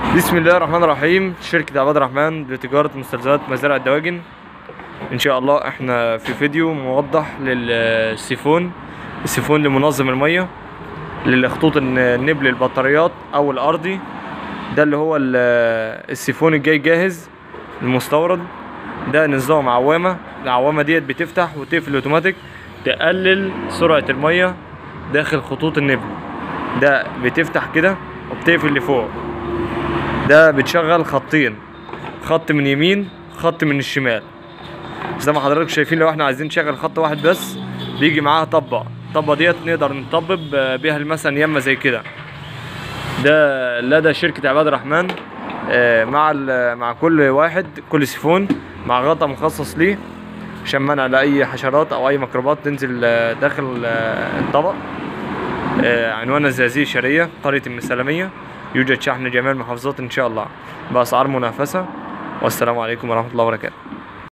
بسم الله الرحمن الرحيم شركة عباد الرحمن لتجارة مستلزمات مزارع الدواجن ان شاء الله احنا في فيديو موضح للسيفون السيفون لمنظم المية للخطوط النبل البطاريات او الارضي ده اللي هو ال- السيفون الجاي جاهز المستورد ده نظام عوامة العوامة ديت بتفتح وتقفل اوتوماتيك تقلل سرعة المية داخل خطوط النبل ده بتفتح كده وبتقفل لفوق ده بتشغل خطين خط من يمين خط من الشمال زي ما حضراتكم شايفين لو احنا عايزين نشغل خط واحد بس بيجي معاها طبة الطبة ديت نقدر نطبب بيها مثلا يمة زي كده ده لدى شركة عباد الرحمن آه، مع ال- مع كل واحد كل سيفون مع غطا مخصص ليه عشان منع لأي حشرات أو أي ميكروبات تنزل آه، داخل آه، الطبق آه، عنوان الزقازيق الشرقية قرية المسلمية يوجد شحن جميع المحافظات إن شاء الله بأسعار منافسة والسلام عليكم ورحمة الله وبركاته